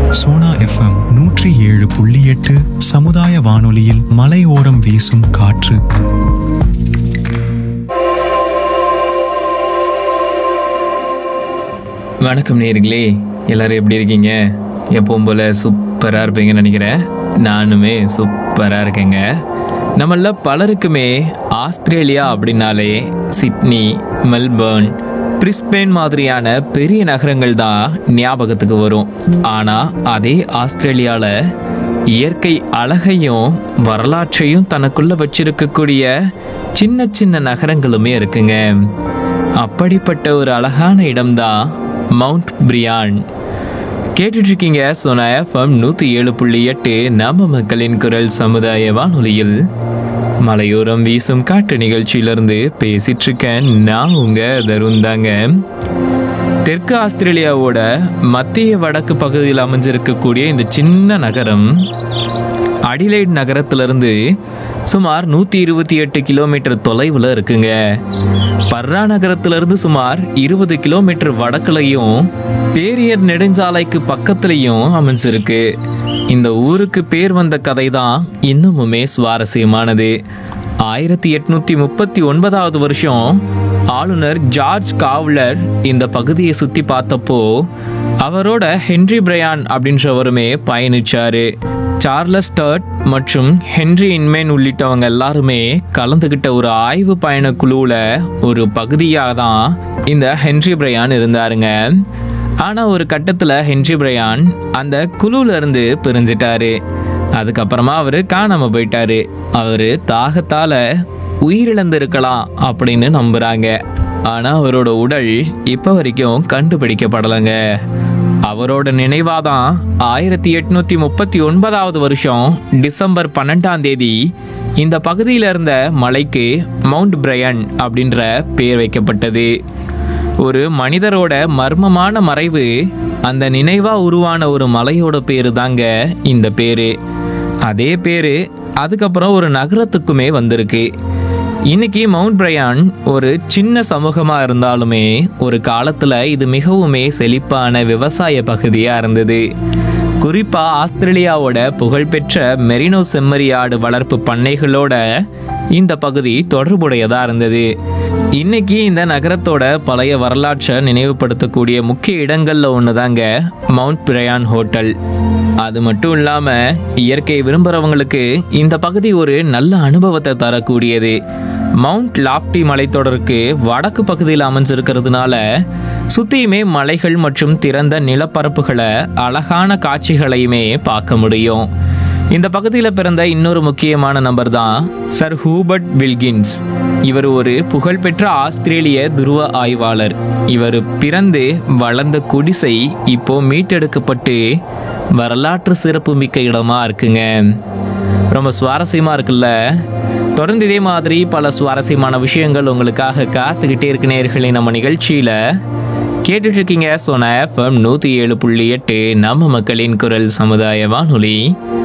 Sona FM நூற்றி ஏழு புள்ளி எட்டு சமுதாய வானொலியில் மலையோரம் வீசும் காற்று வணக்கம் நேர்களே எல்லாரும் எப்படி இருக்கீங்க எப்பவும் போல சூப்பராக இருப்பீங்கன்னு நினைக்கிறேன் நானுமே சூப்பராக இருக்கேங்க நம்மள பலருக்குமே ஆஸ்திரேலியா அப்படின்னாலே சிட்னி மெல்பர்ன் பிரிஸ்பேன் மாதிரியான பெரிய நகரங்கள் தான் ஞாபகத்துக்கு வரும் ஆனால் அதே ஆஸ்திரேலியாவில் இயற்கை அழகையும் வரலாற்றையும் தனக்குள்ள வச்சிருக்கக்கூடிய சின்ன சின்ன நகரங்களுமே இருக்குங்க அப்படிப்பட்ட ஒரு அழகான இடம்தான் மவுண்ட் பிரியான் கேட்டுட்டு இருக்கீங்க சோனா எஃப்எம் நூற்றி ஏழு புள்ளி எட்டு நம்ம மக்களின் குரல் சமுதாய வானொலியில் மலையோரம் வீசும் காட்டு நிகழ்ச்சியிலிருந்து பேசிட்டு இருக்கேன் நான் உங்க தருண் தாங்க தெற்கு ஆஸ்திரேலியாவோட மத்திய வடக்கு பகுதியில் அமைஞ்சிருக்கக்கூடிய இந்த சின்ன நகரம் அடிலைட் நகரத்திலிருந்து சுமார் நூற்றி இருபத்தி எட்டு கிலோமீட்டர் தொலைவில் இருக்குங்க பர்ரா நகரத்திலிருந்து சுமார் இருபது கிலோமீட்டர் வடக்குலையும் பேரியர் நெடுஞ்சாலைக்கு பக்கத்துலையும் அமைஞ்சிருக்கு இந்த ஊருக்கு பேர் வந்த கதை தான் இன்னமுமே சுவாரஸ்யமானது ஆயிரத்தி எட்நூத்தி முப்பத்தி ஒன்பதாவது வருஷம் ஆளுநர் ஜார்ஜ் காவ்லர் இந்த பகுதியை சுத்தி பார்த்தப்போ அவரோட ஹென்றி பிரையான் அப்படின்றவருமே பயணிச்சாரு சார்லஸ் டர்ட் மற்றும் ஹென்றி இன்மேன் உள்ளிட்டவங்க எல்லாருமே கலந்துகிட்ட ஒரு ஆய்வு பயண குழுவில் ஒரு பகுதியாக தான் இந்த ஹென்றி பிரையான் இருந்தாருங்க ஆனால் ஒரு கட்டத்தில் ஹென்றி பிரையான் அந்த குழுல இருந்து பிரிஞ்சிட்டாரு அதுக்கப்புறமா அவர் காணாம போயிட்டாரு அவர் தாகத்தால உயிரிழந்திருக்கலாம் அப்படின்னு நம்புறாங்க ஆனா அவரோட உடல் இப்ப வரைக்கும் கண்டுபிடிக்கப்படலைங்க அவரோட நினைவாதான் ஆயிரத்தி எட்நூத்தி முப்பத்தி ஒன்பதாவது வருஷம் டிசம்பர் பன்னெண்டாம் தேதி இந்த பகுதியில் இருந்த மலைக்கு மவுண்ட் பிரையன் அப்படின்ற பெயர் வைக்கப்பட்டது ஒரு மனிதரோட மர்மமான மறைவு அந்த நினைவா உருவான ஒரு மலையோட பேரு தாங்க இந்த பேரு அதே பேரு அதுக்கப்புறம் ஒரு நகரத்துக்குமே வந்திருக்கு இன்னைக்கு மவுண்ட் பிரையான் ஒரு சின்ன சமூகமா இருந்தாலுமே ஒரு காலத்துல இது மிகவுமே செழிப்பான விவசாய பகுதியா இருந்தது குறிப்பா ஆஸ்திரேலியாவோட புகழ்பெற்ற மெரினோ செம்மறியாடு வளர்ப்பு பண்ணைகளோட இந்த பகுதி தொடர்புடையதா இருந்தது இன்னைக்கு இந்த நகரத்தோட பழைய வரலாற்றை நினைவுபடுத்தக்கூடிய முக்கிய இடங்கள்ல ஒண்ணுதாங்க மவுண்ட் பிரயான் ஹோட்டல் அது மட்டும் இல்லாம இயற்கை விரும்புறவங்களுக்கு இந்த பகுதி ஒரு நல்ல அனுபவத்தை தரக்கூடியது மவுண்ட் லாஃப்டி மலைத்தொடருக்கு வடக்கு பகுதியில் அமைஞ்சிருக்கிறதுனால சுத்தியுமே மலைகள் மற்றும் திறந்த நிலப்பரப்புகளை அழகான காட்சிகளையுமே பார்க்க முடியும் இந்த பகுதியில் பிறந்த இன்னொரு முக்கியமான நபர் தான் சர் ஹூபர்ட் வில்கின்ஸ் இவர் ஒரு புகழ்பெற்ற ஆஸ்திரேலிய துருவ ஆய்வாளர் இவர் பிறந்து வளர்ந்த குடிசை இப்போ மீட்டெடுக்கப்பட்டு வரலாற்று சிறப்பு மிக்க இடமா இருக்குங்க ரொம்ப சுவாரஸ்யமா இருக்குல்ல தொடர்ந்து இதே மாதிரி பல சுவாரஸ்யமான விஷயங்கள் உங்களுக்காக காத்துக்கிட்டே இருக்கு நேயர்களே நம்ம நிகழ்ச்சியில கேட்டுட்டு இருக்கீங்க சோனா எஃப்எம் நூத்தி ஏழு புள்ளி எட்டு நம்ம மக்களின் குரல் சமுதாய வானொலி